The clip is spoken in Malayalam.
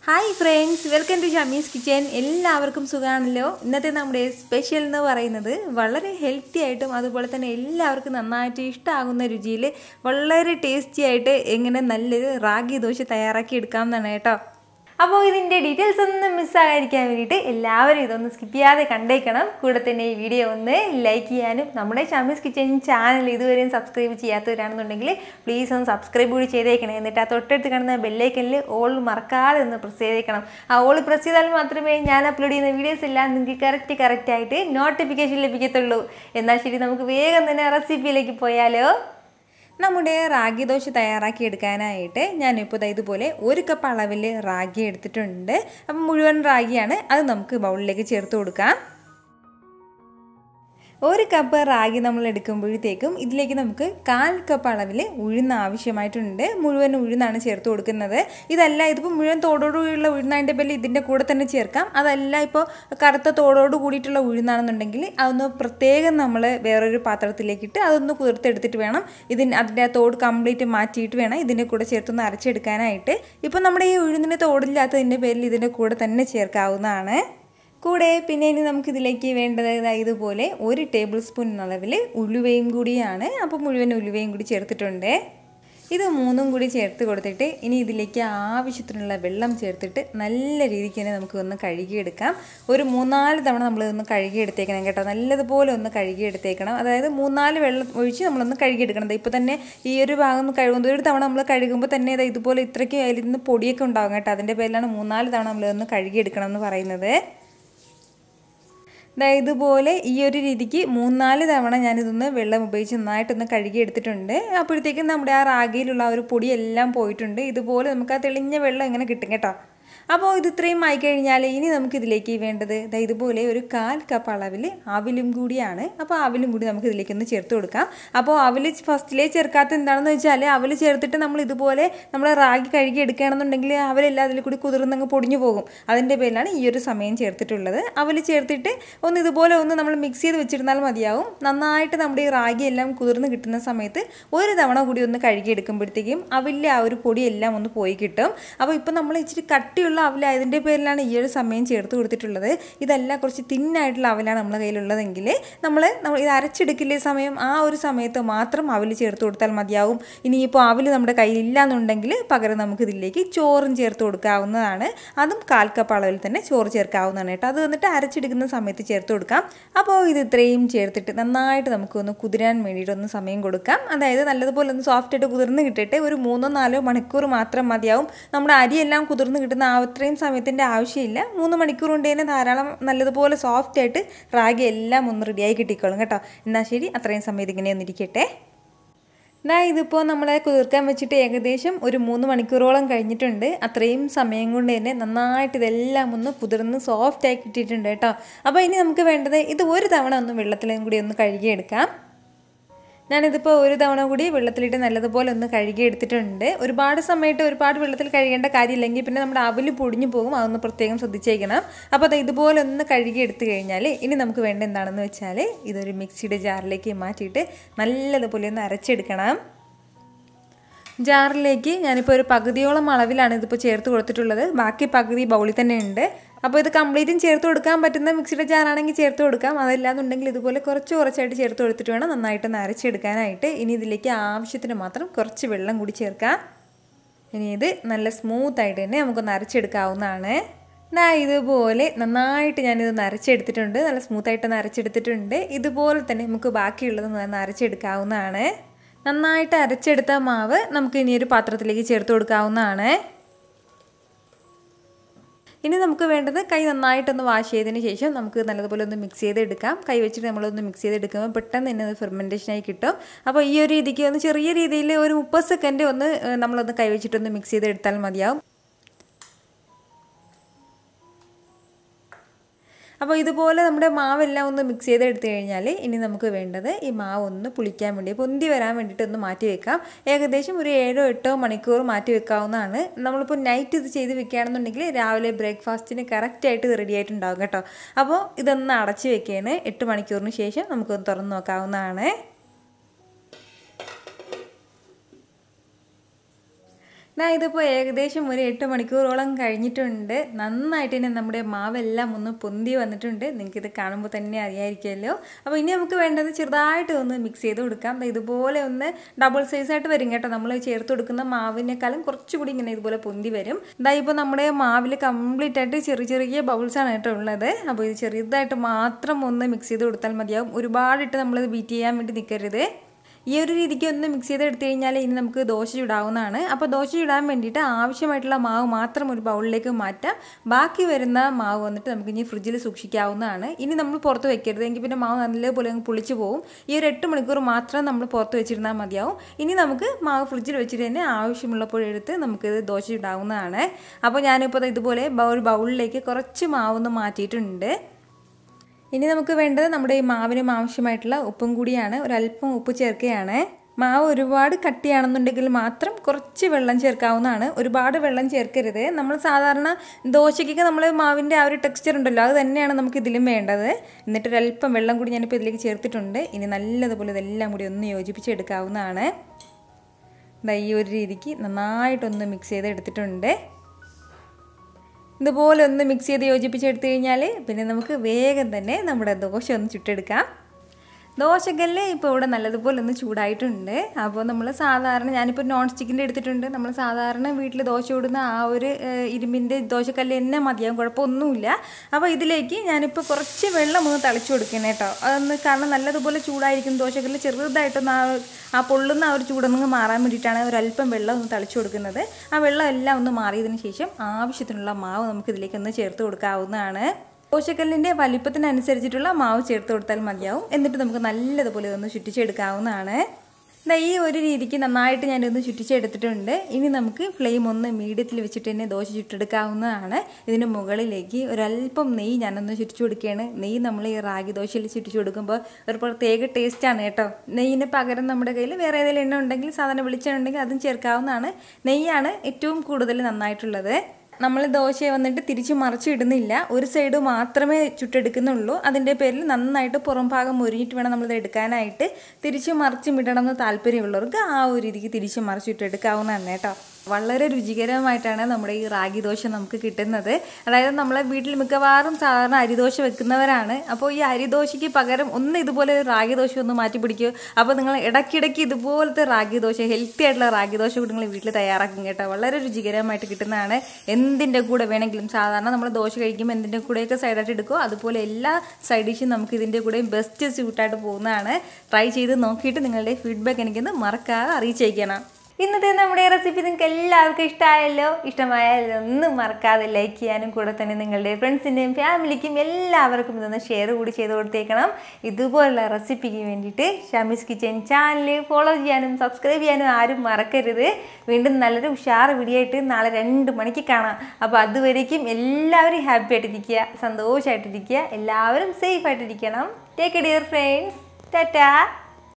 hi friends welcome to Shamees kitchen എല്ലാവർക്കും സുഖമാണല്ലോ ഇന്നത്തെ നമ്മുടെ സ്പെഷ്യൽ എന്ന് പറയുന്നത് വളരെ ഹെൽത്തി ആയിട്ടും അതുപോലെ തന്നെ എല്ലാവർക്കും നന്നായിട്ട് ഇഷ്ടമാകുന്ന രുചിയിൽ വളരെ ടേസ്റ്റി ആയിട്ട് എങ്ങനെ നല്ലൊരു റാഗി ദോശ തയ്യാറാക്കി എടുക്കാമെന്നാണ് കേട്ടോ അപ്പോൾ ഇതിൻ്റെ ഡീറ്റെയിൽസ് ഒന്നും മിസ്സാകാതിരിക്കാൻ വേണ്ടിയിട്ട് എല്ലാവരും ഇതൊന്ന് സ്കിപ്പ് ചെയ്യാതെ കണ്ടേക്കണം കൂടെ തന്നെ ഈ വീഡിയോ ഒന്ന് ലൈക്ക് ചെയ്യാനും നമ്മുടെ ഷമീസ് കിച്ചൻ ചാനൽ ഇതുവരെയും സബ്സ്ക്രൈബ് ചെയ്യാത്തവരാണെന്നുണ്ടെങ്കിൽ പ്ലീസ് ഒന്ന് സബ്സ്ക്രൈബ് കൂടി ചെയ്തേക്കണേ എന്നിട്ട് ആ തൊട്ടടുത്ത് കാണുന്ന ബെല്ലൈക്കനിൽ ഓൾ മറക്കാതെ ഒന്ന് പ്രസ് ചെയ്തേക്കണം ആ ഓൾ പ്രസ് ചെയ്താൽ മാത്രമേ ഞാൻ അപ്ലോഡ് ചെയ്യുന്ന വീഡിയോസ് എല്ലാം നിങ്ങൾക്ക് കറക്റ്റ് കറക്റ്റായിട്ട് നോട്ടിഫിക്കേഷൻ ലഭിക്കത്തുള്ളൂ എന്നാൽ ശരി നമുക്ക് വേഗം തന്നെ റെസിപ്പിയിലേക്ക് പോയാലോ നമ്മുടെ റാഗി ദോശ തയ്യാറാക്കി എടുക്കാനായിട്ട് ഞാനിപ്പോൾ ദാ ഇതുപോലെ ഒരു കപ്പ് അളവിൽ റാഗി എടുത്തിട്ടുണ്ട് അപ്പം മുഴുവൻ റാഗിയാണ് അത് നമുക്ക് ബൗളിലേക്ക് ചേർത്ത് കൊടുക്കാം ഒരു കപ്പ് റാഗി നമ്മൾ എടുക്കുമ്പോഴത്തേക്കും ഇതിലേക്ക് നമുക്ക് കാൽ കപ്പ് അളവിൽ ഉഴുന്ന് ആവശ്യമായിട്ടുണ്ട് മുഴുവൻ ഉഴുന്നാണ് ചേർത്ത് കൊടുക്കുന്നത് ഇതല്ല ഇതിപ്പോൾ മുഴുവൻ തോടോടുകൂടിയുള്ള ഉഴുന്നതിൻ്റെ പേരിൽ ഇതിൻ്റെ കൂടെ തന്നെ ചേർക്കാം അതല്ല ഇപ്പോൾ കറുത്ത തോടോട് കൂടിയിട്ടുള്ള ഉഴുന്നാണെന്നുണ്ടെങ്കിൽ അതൊന്ന് പ്രത്യേകം നമ്മൾ വേറൊരു പാത്രത്തിലേക്കിട്ട് അതൊന്ന് കുതിർത്തെടുത്തിട്ട് വേണം ഇതിന് അതിൻ്റെ ആ തോട് കംപ്ലീറ്റ് മാറ്റിയിട്ട് വേണം ഇതിൻ്റെ കൂടെ ചേർത്തൊന്ന് അരച്ചെടുക്കാനായിട്ട് ഇപ്പോൾ നമ്മുടെ ഈ ഉഴുന്നിന് തോടില്ലാത്തതിൻ്റെ പേരിൽ ഇതിൻ്റെ കൂടെ തന്നെ ചേർക്കാവുന്നതാണ് കൂടെ പിന്നെ ഇനി നമുക്കിതിലേക്ക് വേണ്ടത് ഇതുപോലെ ഒരു ടേബിൾ സ്പൂൺ അളവിൽ ഉലുവയും കൂടിയാണ് അപ്പോൾ മുഴുവൻ ഉലുവയും കൂടി ചേർത്തിട്ടുണ്ട് ഇത് മൂന്നും കൂടി ചേർത്ത് കൊടുത്തിട്ട് ഇനി ഇതിലേക്ക് ആവശ്യത്തിനുള്ള വെള്ളം ചേർത്തിട്ട് നല്ല രീതിക്ക് തന്നെ നമുക്ക് ഒന്ന് കഴുകിയെടുക്കാം ഒരു മൂന്നാല് തവണ നമ്മൾ ഒന്ന് കഴുകിയെടുത്തേക്കണം കേട്ടോ നല്ലതുപോലെ ഒന്ന് കഴുകിയെടുത്തേക്കണം അതായത് മൂന്നാല് വെള്ളം ഒഴിച്ച് നമ്മളൊന്ന് കഴുകിയെടുക്കണം ഇപ്പോൾ തന്നെ ഈ ഒരു ഭാഗം ഒന്ന് കഴുകുമ്പോൾ ഒരു തവണ നമ്മൾ കഴുകുമ്പോൾ തന്നെ ഇതുപോലെ ഇത്രയ്ക്ക് അതിൽ നിന്ന് പൊടിയൊക്കെ ഉണ്ടാകും കേട്ടോ അതിൻ്റെ പേരിലാണ് മൂന്നാല് തവണ നമ്മളൊന്ന് കഴുകിയെടുക്കണം എന്ന് പറയുന്നത് ഇതുപോലെ ഈ ഒരു രീതിക്ക് മൂന്നാല് തവണ ഞാനിതൊന്ന് വെള്ളം ഉപയോഗിച്ച് നന്നായിട്ടൊന്ന് കഴുകി എടുത്തിട്ടുണ്ട് അപ്പോഴത്തേക്കും നമ്മുടെ ആ റാഗിയിലുള്ള ആ ഒരു പൊടിയെല്ലാം പോയിട്ടുണ്ട് ഇതുപോലെ നമുക്ക് ആ തെളിഞ്ഞ വെള്ളം ഇങ്ങനെ കിട്ടും കേട്ടോ അപ്പോൾ ഇത് ഇത്രയും ആയി കഴിഞ്ഞാൽ ഇനി നമുക്ക് ഇതിലേക്ക് വേണ്ടത് ഇതുപോലെ ഒരു കാൽ കപ്പ് അളവിൽ അവിലും കൂടിയാണ് അപ്പോൾ അവിലും കൂടി നമുക്ക് ഇതിലേക്ക് ഒന്ന് ചേർത്ത് കൊടുക്കാം അപ്പോൾ അവിൽ ഫസ്റ്റിലേ ചേർക്കാത്ത എന്താണെന്ന് വെച്ചാൽ അവൽ ചേർത്തിട്ട് നമ്മൾ ഇതുപോലെ നമ്മൾ റാഗി കഴുകി എടുക്കുകയാണെന്നുണ്ടെങ്കിൽ അവലെല്ലാം അതിൽ കൂടി കുതിർന്നങ്ങ് പൊടിഞ്ഞു പോകും അതിൻ്റെ പേരിലാണ് ഈ ഒരു സമയം ചേർത്തിട്ടുള്ളത് അവൽ ചേർത്തിട്ട് ഒന്ന് ഇതുപോലെ ഒന്ന് നമ്മൾ മിക്സ് ചെയ്ത് വെച്ചിരുന്നാൽ മതിയാവും നന്നായിട്ട് നമ്മുടെ ഈ റാഗി എല്ലാം കുതിർന്ന് കിട്ടുന്ന സമയത്ത് ഒരു തവണ കൂടി ഒന്ന് കഴുകി എടുക്കുമ്പോഴത്തേക്കും അവലിലെ ആ ഒരു പൊടിയെല്ലാം ഒന്ന് പോയി കിട്ടും അപ്പോൾ ഇപ്പോൾ നമ്മൾ ഇച്ചിരി കട്ടിയുള്ള ഉള്ള അവലായതിൻ്റെ പേരിലാണ് ഈ ഒരു സമയം ചേർത്ത് കൊടുത്തിട്ടുള്ളത് ഇതല്ല കുറച്ച് തിന്നായിട്ടുള്ള അവലാണ് നമ്മുടെ കയ്യിലുള്ളതെങ്കിൽ നമ്മൾ നമ്മൾ ഇത് അരച്ചെടുക്കില്ലേ സമയം ആ ഒരു സമയത്ത് മാത്രം അവൽ ചേർത്ത് കൊടുത്താൽ മതിയാവും ഇനിയിപ്പോൾ അവൽ നമ്മുടെ കയ്യിലില്ല എന്നുണ്ടെങ്കിൽ പകരം നമുക്ക് ഇതിലേക്ക് ചോറും ചേർത്ത് കൊടുക്കാവുന്നതാണ് അതും കാൽ കപ്പ് അളവിൽ തന്നെ ചോറ് ചേർക്കാവുന്നതാണ് കേട്ടോ അത് വന്നിട്ട് അരച്ചെടുക്കുന്ന സമയത്ത് ചേർത്ത് കൊടുക്കാം അപ്പോൾ ഇത് ഇത്രയും ചേർത്തിട്ട് നന്നായിട്ട് നമുക്കൊന്ന് കുതിരാൻ വേണ്ടിയിട്ടൊന്ന് സമയം കൊടുക്കാം അതായത് നല്ലതുപോലെ ഒന്ന് സോഫ്റ്റ് ആയിട്ട് കുതിർന്ന് കിട്ടിയിട്ട് ഒരു മൂന്നോ നാലോ മണിക്കൂർ മാത്രം മതിയാവും നമ്മുടെ അരിയെല്ലാം കുതിർന്ന് കിട്ടുന്ന ആ അത്രയും സമയത്തിൻ്റെ ആവശ്യമില്ല മൂന്ന് മണിക്കൂർ കൊണ്ട് തന്നെ ധാരാളം നല്ലതുപോലെ സോഫ്റ്റ് ആയിട്ട് റാഗി എല്ലാം ഒന്ന് റെഡിയായി കിട്ടിക്കോളും കേട്ടോ എന്നാൽ ശരി അത്രയും സമയത്ത് ഇങ്ങനെ ഒന്നിരിക്കട്ടെ ഇതാ ഇതിപ്പോൾ നമ്മളെ കുതിർക്കാൻ വെച്ചിട്ട് ഏകദേശം ഒരു മൂന്ന് മണിക്കൂറോളം കഴിഞ്ഞിട്ടുണ്ട് അത്രയും സമയം കൊണ്ട് തന്നെ നന്നായിട്ട് ഇതെല്ലാം ഒന്ന് കുതിർന്ന് സോഫ്റ്റ് ആയി കിട്ടിയിട്ടുണ്ട് കേട്ടോ അപ്പോൾ ഇനി നമുക്ക് വേണ്ടത് ഇത് ഒരു തവണ ഒന്ന് വെള്ളത്തിലും കൂടി ഒന്ന് കഴുകിയെടുക്കാം ഞാനിതിപ്പോൾ ഒരു തവണ കൂടി വെള്ളത്തിലിട്ട് നല്ലതുപോലെ ഒന്ന് കഴുകി എടുത്തിട്ടുണ്ട് ഒരുപാട് സമയത്ത് ഒരുപാട് വെള്ളത്തിൽ കഴുകേണ്ട കാര്യമില്ലെങ്കിൽ പിന്നെ നമ്മുടെ അവല് പൊടിഞ്ഞു പോകും അതൊന്ന് പ്രത്യേകം ശ്രദ്ധിച്ചേക്കണം അപ്പോൾ അത് ഇതുപോലെ ഒന്ന് കഴുകി എടുത്തു കഴിഞ്ഞാൽ ഇനി നമുക്ക് വേണ്ട എന്താണെന്ന് വെച്ചാൽ ഇതൊരു മിക്സിയുടെ ജാറിലേക്ക് മാറ്റിയിട്ട് നല്ലതുപോലെ ഒന്ന് അരച്ചെടുക്കണം ജാറിലേക്ക് ഞാനിപ്പോൾ ഒരു പകുതിയോളം അളവിലാണ് ഇതിപ്പോൾ ചേർത്ത് കൊടുത്തിട്ടുള്ളത് ബാക്കി പകുതി ബൗളിൽ തന്നെ ഉണ്ട് അപ്പോൾ ഇത് കംപ്ലീറ്റും ചേർത്ത് കൊടുക്കാൻ പറ്റുന്ന മിക്സിയുടെ ജാറാണെങ്കിൽ ചേർത്ത് കൊടുക്കാം അതല്ലാന്നുണ്ടെങ്കിൽ ഇതുപോലെ കുറച്ച് കുറച്ചായിട്ട് ചേർത്ത് കൊടുത്തിട്ട് വേണം നന്നായിട്ടൊന്ന് അരച്ചെടുക്കാനായിട്ട് ഇനി ഇതിലേക്ക് ആവശ്യത്തിന് മാത്രം കുറച്ച് വെള്ളം കൂടി ചേർക്കാം ഇനി ഇത് നല്ല സ്മൂത്തായിട്ട് തന്നെ നമുക്കൊന്ന് അരച്ചെടുക്കാവുന്നതാണ് ദാ ഇതുപോലെ നന്നായിട്ട് ഞാനിത് അരച്ചെടുത്തിട്ടുണ്ട് നല്ല സ്മൂത്തായിട്ടൊന്ന് അരച്ചെടുത്തിട്ടുണ്ട് ഇതുപോലെ തന്നെ നമുക്ക് ബാക്കിയുള്ളത് ഒന്ന് അരച്ചെടുക്കാവുന്നതാണ് നന്നായിട്ട് അരച്ചെടുത്ത മാവ് നമുക്ക് ഇനി ഒരു പാത്രത്തിലേക്ക് ചേർത്ത് കൊടുക്കാവുന്നതാണ് ഇനി നമുക്ക് വേണ്ടത് കൈ നന്നായിട്ടൊന്ന് വാഷ് ചെയ്തതിന് ശേഷം നമുക്ക് നല്ലതുപോലെ ഒന്ന് മിക്സ് ചെയ്തെടുക്കാം കൈ വെച്ചിട്ട് നമ്മളൊന്ന് മിക്സ് ചെയ്തെടുക്കുമ്പോൾ പെട്ടെന്ന് തന്നെ അത് ഫെർമെൻറ്റേഷനായി കിട്ടും അപ്പോൾ ഈ ഒരു രീതിക്ക് ഒന്ന് ചെറിയ രീതിയിൽ ഒരു മുപ്പത് സെക്കൻഡ് ഒന്ന് നമ്മളൊന്ന് കൈ വെച്ചിട്ടൊന്ന് മിക്സ് ചെയ്തെടുത്താൽ മതിയാവും അപ്പോൾ ഇതുപോലെ നമ്മുടെ മാവെല്ലാം ഒന്ന് മിക്സ് ചെയ്ത് എടുത്തു കഴിഞ്ഞാൽ ഇനി നമുക്ക് വേണ്ടത് ഈ മാവ് ഒന്ന് പുളിക്കാൻ വേണ്ടി പൊന്തി വരാൻ വേണ്ടിയിട്ട് ഒന്ന് മാറ്റി വെക്കാം ഏകദേശം ഒരു ഏഴോ എട്ടോ മണിക്കൂർ മാറ്റി വെക്കാവുന്നതാണ് നമ്മളിപ്പോൾ നൈറ്റ് ഇത് ചെയ്ത് വെക്കുകയാണെന്നുണ്ടെങ്കിൽ രാവിലെ ബ്രേക്ക്ഫാസ്റ്റിന് കറക്റ്റായിട്ട് ഇത് റെഡി ആയിട്ടുണ്ടാകും കേട്ടോ അപ്പോൾ ഇതൊന്ന് അടച്ച് വെക്കുകയാണ് എട്ട് മണിക്കൂറിന് ശേഷം നമുക്കൊന്ന് തുറന്ന് നോക്കാവുന്നതാണ് ഞാൻ ഇതിപ്പോൾ ഏകദേശം ഒരു എട്ട് മണിക്കൂറോളം കഴിഞ്ഞിട്ടുണ്ട് നന്നായിട്ട് തന്നെ നമ്മുടെ മാവെല്ലാം ഒന്ന് പൊന്തി വന്നിട്ടുണ്ട് നിങ്ങൾക്കിത് കാണുമ്പോൾ തന്നെ അറിയായിരിക്കുമല്ലോ അപ്പോൾ ഇനി നമുക്ക് വേണ്ടത് ചെറുതായിട്ട് ഒന്ന് മിക്സ് ചെയ്ത് കൊടുക്കാം ദാ ഇതുപോലെ ഒന്ന് ഡബിൾ സൈസായിട്ട് വരും കേട്ടോ നമ്മൾ ചേർത്ത് കൊടുക്കുന്ന മാവിനേക്കാളും കുറച്ചുകൂടി ഇങ്ങനെ ഇതുപോലെ പൊന്തി വരും ഇതാ ഇപ്പോൾ നമ്മുടെ മാവിൽ കംപ്ലീറ്റ് ആയിട്ട് ചെറിയ ചെറിയ ബൗൾസ് ആണ് കേട്ടോ ഉള്ളത് അപ്പോൾ ഇത് ചെറുതായിട്ട് മാത്രം ഒന്ന് മിക്സ് ചെയ്ത് കൊടുത്താൽ മതിയാവും ഒരുപാടിട്ട് നമ്മളിത് ബീറ്റ് ചെയ്യാൻ വേണ്ടി നിൽക്കരുത് ഈ ഒരു രീതിക്ക് ഒന്ന് മിക്സ് ചെയ്ത് എടുത്തു കഴിഞ്ഞാൽ ഇനി നമുക്ക് ദോശ ചുടാവുന്നതാണ് അപ്പോൾ ദോശ ചുടാൻ വേണ്ടിയിട്ട് ആവശ്യമായിട്ടുള്ള മാവ് മാത്രം ഒരു ബൗളിലേക്ക് മാറ്റാം ബാക്കി വരുന്ന മാവ് വന്നിട്ട് നമുക്ക് ഇനി ഫ്രിഡ്ജിൽ സൂക്ഷിക്കാവുന്നതാണ് ഇനി നമ്മൾ പുറത്ത് വെക്കരുത് എങ്കിൽ പിന്നെ മാവ് നല്ലപോലെ അങ്ങ് പുളിച്ച് പോകും ഈ ഒരു എട്ട് മണിക്കൂർ മാത്രം നമ്മൾ പുറത്ത് വെച്ചിരുന്നാൽ മതിയാവും ഇനി നമുക്ക് മാവ് ഫ്രിഡ്ജിൽ വെച്ചിട്ട് തന്നെ ആവശ്യമുള്ളപ്പോഴെടുത്ത് നമുക്കിത് ദോശ ചുടാവുന്നതാണ് അപ്പോൾ ഞാനിപ്പോൾ ഇതുപോലെ ഒരു ബൗളിലേക്ക് കുറച്ച് മാവൊന്ന് മാറ്റിയിട്ടുണ്ട് ഇനി നമുക്ക് വേണ്ടത് നമ്മുടെ ഈ മാവിനും ആവശ്യമായിട്ടുള്ള ഉപ്പും കൂടിയാണ് ഒരല്പം ഉപ്പ് ചേർക്കുകയാണ് മാവ് ഒരുപാട് കട്ടിയാണെന്നുണ്ടെങ്കിൽ മാത്രം കുറച്ച് വെള്ളം ചേർക്കാവുന്നതാണ് ഒരുപാട് വെള്ളം ചേർക്കരുത് നമ്മൾ സാധാരണ ദോശയ്ക്കൊക്കെ നമ്മൾ മാവിൻ്റെ ആ ഒരു ടെക്സ്ചർ ഉണ്ടല്ലോ അത് തന്നെയാണ് നമുക്ക് ഇതിലും വേണ്ടത് എന്നിട്ട് ഒരല്പം വെള്ളം കൂടി ഞാനിപ്പോൾ ഇതിലേക്ക് ചേർത്തിട്ടുണ്ട് ഇനി നല്ലതുപോലെ ഇതെല്ലാം കൂടി ഒന്ന് യോജിപ്പിച്ചെടുക്കാവുന്നതാണ് ഈ ഒരു രീതിക്ക് നന്നായിട്ടൊന്ന് മിക്സ് ചെയ്ത് എടുത്തിട്ടുണ്ട് ഇതുപോലെ ഒന്ന് മിക്സ് ചെയ്ത് യോജിപ്പിച്ചെടുത്തു കഴിഞ്ഞാൽ പിന്നെ നമുക്ക് വേഗം തന്നെ നമ്മുടെ ദോശ ഒന്ന് ചുട്ടെടുക്കാം ദോശക്കല്ല് ഇപ്പോൾ ഇവിടെ നല്ലതുപോലെ ഒന്ന് ചൂടായിട്ടുണ്ട് അപ്പോൾ നമ്മൾ സാധാരണ ഞാനിപ്പോൾ നോൺ സ്റ്റിക്കിൻ്റെ എടുത്തിട്ടുണ്ട് നമ്മൾ സാധാരണ വീട്ടിൽ ദോശ ചൂടുന്ന ആ ഒരു ഇരുമ്പിൻ്റെ ദോശക്കല്ല് തന്നെ മതിയാവും കുഴപ്പമൊന്നുമില്ല അപ്പോൾ ഇതിലേക്ക് ഞാനിപ്പോൾ കുറച്ച് വെള്ളം ഒന്ന് തളിച്ചു കൊടുക്കണം കേട്ടോ അതൊന്ന് കാരണം നല്ലതുപോലെ ചൂടായിരിക്കും ദോശക്കല്ല് ചെറുതായിട്ടൊന്ന് ആ ആ പൊള്ളുന്ന ആ ഒരു ചൂടൊന്ന് മാറാൻ വേണ്ടിയിട്ടാണ് ഒരല്പം വെള്ളം ഒന്ന് തളിച്ചു കൊടുക്കുന്നത് ആ വെള്ളം എല്ലാം ഒന്ന് മാറിയതിന് ശേഷം ആവശ്യത്തിനുള്ള മാവ് നമുക്ക് ഇതിലേക്ക് ഒന്ന് ചേർത്ത് കൊടുക്കാവുന്നതാണ് ദോശക്കല്ലിൻ്റെ വലിപ്പത്തിനനുസരിച്ചിട്ടുള്ള മാവ് ചേർത്ത് കൊടുത്താൽ മതിയാവും എന്നിട്ട് നമുക്ക് നല്ലതുപോലെ ഒന്ന് ചുറ്റിച്ചെടുക്കാവുന്നതാണ് ദാ ഈ ഒരു രീതിക്ക് നന്നായിട്ട് ഞാനിതൊന്ന് ചുറ്റിച്ചെടുത്തിട്ടുണ്ട് ഇനി നമുക്ക് ഫ്ലെയിം ഒന്ന് മീഡിയത്തിൽ വെച്ചിട്ട് തന്നെ ദോശ ചുട്ടെടുക്കാവുന്നതാണ് ഇതിന് മുകളിലേക്ക് ഒരല്പം നെയ്യ് ഞാനൊന്ന് ചുറ്റിച്ചു കൊടുക്കുകയാണ് നെയ്യ് നമ്മൾ ഈ റാഗി ദോശയിൽ ചുറ്റിച്ചു കൊടുക്കുമ്പോൾ ഒരു പ്രത്യേക ടേസ്റ്റാണ് കേട്ടോ നെയ്യിന് പകരം നമ്മുടെ കയ്യിൽ വേറെ ഏതെങ്കിലും എണ്ണ ഉണ്ടെങ്കിൽ സാധാരണ വെളിച്ചെണ്ണ ഉണ്ടെങ്കിൽ അതും ചേർക്കാവുന്നതാണ് നെയ്യാണ് ഏറ്റവും കൂടുതൽ നന്നായിട്ടുള്ളത് നമ്മൾ ദോശ വന്നിട്ട് തിരിച്ച് മറിച്ചിടുന്നില്ല ഒരു സൈഡ് മാത്രമേ ചുട്ടെടുക്കുന്നുള്ളൂ അതിൻ്റെ പേരിൽ നന്നായിട്ട് പുറം ഭാഗം മുരിഞ്ഞിട്ട് വേണം നമ്മളിത് എടുക്കാനായിട്ട് തിരിച്ച് മറിച്ചും ഇടണം എന്ന് താല്പര്യമുള്ളവർക്ക് ആ ഒരു രീതിക്ക് തിരിച്ച് മറിച്ചിട്ടെടുക്കാവുന്നതാണ് കേട്ടോ വളരെ രുചികരമായിട്ടാണ് നമ്മുടെ ഈ റാഗി ദോശ നമുക്ക് കിട്ടുന്നത് അതായത് നമ്മളെ വീട്ടിൽ മിക്കവാറും സാധാരണ അരിദോശ വെക്കുന്നവരാണ് അപ്പോൾ ഈ അരിദോശയ്ക്ക് പകരം ഒന്ന് ഇതുപോലെ റാഗി ദോശ ഒന്ന് മാറ്റി പിടിക്കുക അപ്പോൾ നിങ്ങൾ ഇടയ്ക്കിടയ്ക്ക് ഇതുപോലത്തെ റാഗി ദോശ ഹെൽത്തി ആയിട്ടുള്ള റാഗി ദോശ കൂടി നിങ്ങൾ വീട്ടിൽ തയ്യാറാക്കും കേട്ടോ വളരെ രുചികരമായിട്ട് കിട്ടുന്നതാണ് എന്തിൻ്റെ കൂടെ വേണമെങ്കിലും സാധാരണ നമ്മൾ ദോശ കഴിക്കുമ്പോൾ എന്തിൻ്റെ കൂടെയൊക്കെ സൈഡായിട്ട് എടുക്കുക അതുപോലെ എല്ലാ സൈഡ് ഡിഷും നമുക്ക് ഇതിൻ്റെ കൂടെ ബെസ്റ്റ് സ്യൂട്ടായിട്ട് പോകുന്നതാണ് ട്രൈ ചെയ്ത് നോക്കിയിട്ട് നിങ്ങളുടെ ഫീഡ്ബാക്ക് എനിക്കൊന്ന് മറക്കാതെ അറിയിച്ചേക്കണം ഇന്നത്തെ നമ്മുടെ റെസിപ്പി നിങ്ങൾക്ക് എല്ലാവർക്കും ഇഷ്ടമായല്ലോ ഇഷ്ടമായാൽ ഒന്നും മറക്കാതെ ലൈക്ക് ചെയ്യാനും കൂടെ തന്നെ നിങ്ങളുടെ ഫ്രണ്ട്സിൻ്റെയും ഫാമിലിക്കും എല്ലാവർക്കും ഇതൊന്ന് ഷെയർ കൂടി ചെയ്ത് കൊടുത്തേക്കണം ഇതുപോലുള്ള റെസിപ്പിക്ക് വേണ്ടിയിട്ട് ഷമീസ് കിച്ചൻ ചാനൽ ഫോളോ ചെയ്യാനും സബ്സ്ക്രൈബ് ചെയ്യാനും ആരും മറക്കരുത് വീണ്ടും നല്ലൊരു ഉഷാർ വീഡിയോ ആയിട്ട് നാളെ രണ്ട് മണിക്ക് കാണാം അപ്പോൾ അതുവരേക്കും എല്ലാവരും ഹാപ്പി ആയിട്ടിരിക്കുക സന്തോഷമായിട്ടിരിക്കുക എല്ലാവരും സേഫ് ആയിട്ടിരിക്കണം ടേക്ക് ഡിയർ ഫ്രണ്ട്സ് ടാറ്റാ